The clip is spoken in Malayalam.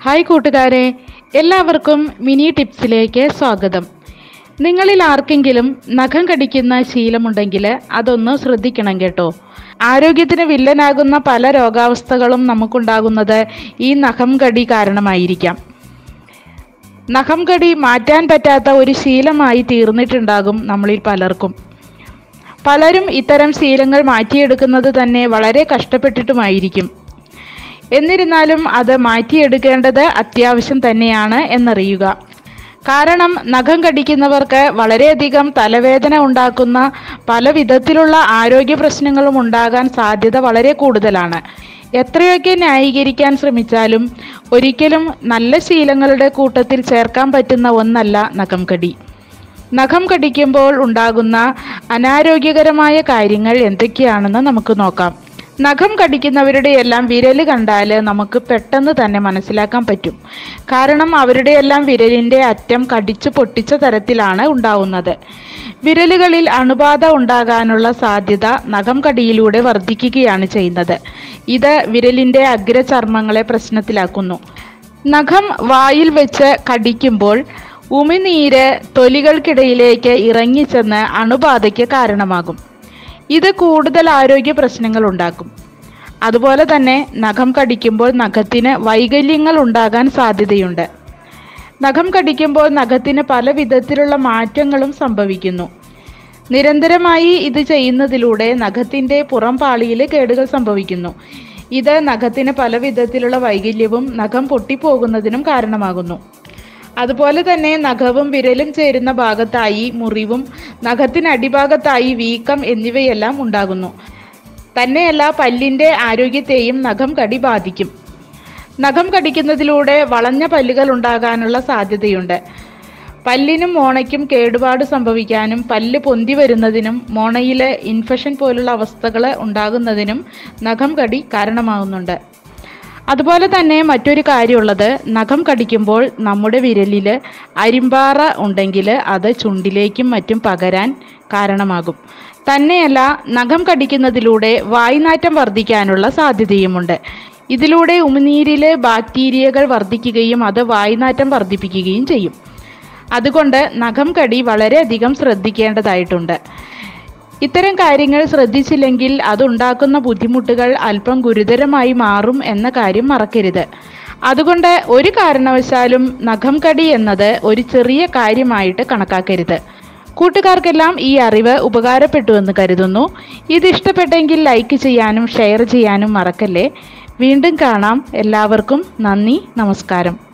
ഹായ് കൂട്ടുകാരെ എല്ലാവർക്കും മിനി ടിപ്സിലേക്ക് സ്വാഗതം നിങ്ങളിൽ ആർക്കെങ്കിലും നഖം കടിക്കുന്ന ശീലമുണ്ടെങ്കിൽ അതൊന്ന് ശ്രദ്ധിക്കണം കേട്ടോ ആരോഗ്യത്തിന് വില്ലനാകുന്ന പല രോഗാവസ്ഥകളും നമുക്കുണ്ടാകുന്നത് ഈ നഖം കടി കാരണമായിരിക്കാം നഖം കടി മാറ്റാൻ പറ്റാത്ത ഒരു ശീലമായി തീർന്നിട്ടുണ്ടാകും നമ്മളിൽ പലർക്കും പലരും ഇത്തരം ശീലങ്ങൾ മാറ്റിയെടുക്കുന്നത് തന്നെ വളരെ കഷ്ടപ്പെട്ടിട്ടുമായിരിക്കും എന്നിരുന്നാലും അത് മാറ്റിയെടുക്കേണ്ടത് അത്യാവശ്യം തന്നെയാണ് എന്നറിയുക കാരണം നഖം കടിക്കുന്നവർക്ക് വളരെയധികം തലവേദന ഉണ്ടാക്കുന്ന പല വിധത്തിലുള്ള ആരോഗ്യ പ്രശ്നങ്ങളും ഉണ്ടാകാൻ സാധ്യത വളരെ കൂടുതലാണ് എത്രയൊക്കെ ന്യായീകരിക്കാൻ ശ്രമിച്ചാലും ഒരിക്കലും നല്ല ശീലങ്ങളുടെ കൂട്ടത്തിൽ ചേർക്കാൻ പറ്റുന്ന ഒന്നല്ല നഖം കടി നഖം കടിക്കുമ്പോൾ ഉണ്ടാകുന്ന അനാരോഗ്യകരമായ കാര്യങ്ങൾ എന്തൊക്കെയാണെന്ന് നമുക്ക് നോക്കാം നഖം കടിക്കുന്നവരുടെ എല്ലാം വിരല് കണ്ടാൽ നമുക്ക് പെട്ടെന്ന് തന്നെ മനസ്സിലാക്കാൻ പറ്റും കാരണം അവരുടെ എല്ലാം വിരലിൻ്റെ അറ്റം കടിച്ചു പൊട്ടിച്ച തരത്തിലാണ് ഉണ്ടാവുന്നത് വിരലുകളിൽ അണുബാധ ഉണ്ടാകാനുള്ള സാധ്യത നഖം കടിയിലൂടെ വർദ്ധിക്കുകയാണ് ചെയ്യുന്നത് ഇത് വിരലിൻ്റെ അഗ്രചർമ്മങ്ങളെ പ്രശ്നത്തിലാക്കുന്നു നഖം വായിൽ വെച്ച് കടിക്കുമ്പോൾ ഉമിനീര് തൊലികൾക്കിടയിലേക്ക് ഇറങ്ങിച്ചെന്ന് അണുബാധയ്ക്ക് കാരണമാകും ഇത് കൂടുതൽ ആരോഗ്യ പ്രശ്നങ്ങൾ ഉണ്ടാക്കും അതുപോലെ തന്നെ നഖം കടിക്കുമ്പോൾ നഖത്തിന് വൈകല്യങ്ങൾ ഉണ്ടാകാൻ സാധ്യതയുണ്ട് നഖം കടിക്കുമ്പോൾ നഖത്തിന് പല വിധത്തിലുള്ള മാറ്റങ്ങളും സംഭവിക്കുന്നു നിരന്തരമായി ഇത് ചെയ്യുന്നതിലൂടെ നഖത്തിൻ്റെ പുറം പാളിയിൽ കേടുകൾ സംഭവിക്കുന്നു ഇത് നഖത്തിന് പല വിധത്തിലുള്ള വൈകല്യവും നഖം പൊട്ടിപ്പോകുന്നതിനും കാരണമാകുന്നു അതുപോലെ തന്നെ നഖവും വിരലും ചേരുന്ന ഭാഗത്തായി മുറിവും നഖത്തിന് അടിഭാഗത്തായി വീക്കം എന്നിവയെല്ലാം ഉണ്ടാകുന്നു തന്നെയല്ല പല്ലിൻ്റെ ആരോഗ്യത്തെയും നഖം കടി ബാധിക്കും നഖം കടിക്കുന്നതിലൂടെ വളഞ്ഞ പല്ലുകൾ ഉണ്ടാകാനുള്ള സാധ്യതയുണ്ട് പല്ലിനും മോണയ്ക്കും കേടുപാട് സംഭവിക്കാനും പല്ല് പൊന്തി വരുന്നതിനും മോണയിലെ ഇൻഫെക്ഷൻ പോലുള്ള അവസ്ഥകൾ ഉണ്ടാകുന്നതിനും നഖം കടി കാരണമാകുന്നുണ്ട് അതുപോലെ തന്നെ മറ്റൊരു കാര്യമുള്ളത് നഖം കടിക്കുമ്പോൾ നമ്മുടെ വിരലിൽ അരിമ്പാറ ഉണ്ടെങ്കിൽ അത് ചുണ്ടിലേക്കും മറ്റും പകരാൻ കാരണമാകും തന്നെയല്ല നഖം കടിക്കുന്നതിലൂടെ വായ്നാറ്റം വർദ്ധിക്കാനുള്ള സാധ്യതയുമുണ്ട് ഇതിലൂടെ ഉമിനീരിൽ ബാക്ടീരിയകൾ വർദ്ധിക്കുകയും അത് വായ്നാറ്റം വർദ്ധിപ്പിക്കുകയും ചെയ്യും അതുകൊണ്ട് നഖം കടി വളരെയധികം ശ്രദ്ധിക്കേണ്ടതായിട്ടുണ്ട് ഇത്തരം കാര്യങ്ങൾ ശ്രദ്ധിച്ചില്ലെങ്കിൽ അതുണ്ടാക്കുന്ന ബുദ്ധിമുട്ടുകൾ അല്പം ഗുരുതരമായി മാറും എന്ന കാര്യം മറക്കരുത് അതുകൊണ്ട് ഒരു കാരണവശാലും നഖം കടി എന്നത് ഒരു ചെറിയ കാര്യമായിട്ട് കണക്കാക്കരുത് കൂട്ടുകാർക്കെല്ലാം ഈ അറിവ് ഉപകാരപ്പെട്ടു എന്ന് കരുതുന്നു ഇത് ഇഷ്ടപ്പെട്ടെങ്കിൽ ലൈക്ക് ചെയ്യാനും ഷെയർ ചെയ്യാനും മറക്കല്ലേ വീണ്ടും കാണാം എല്ലാവർക്കും നന്ദി നമസ്കാരം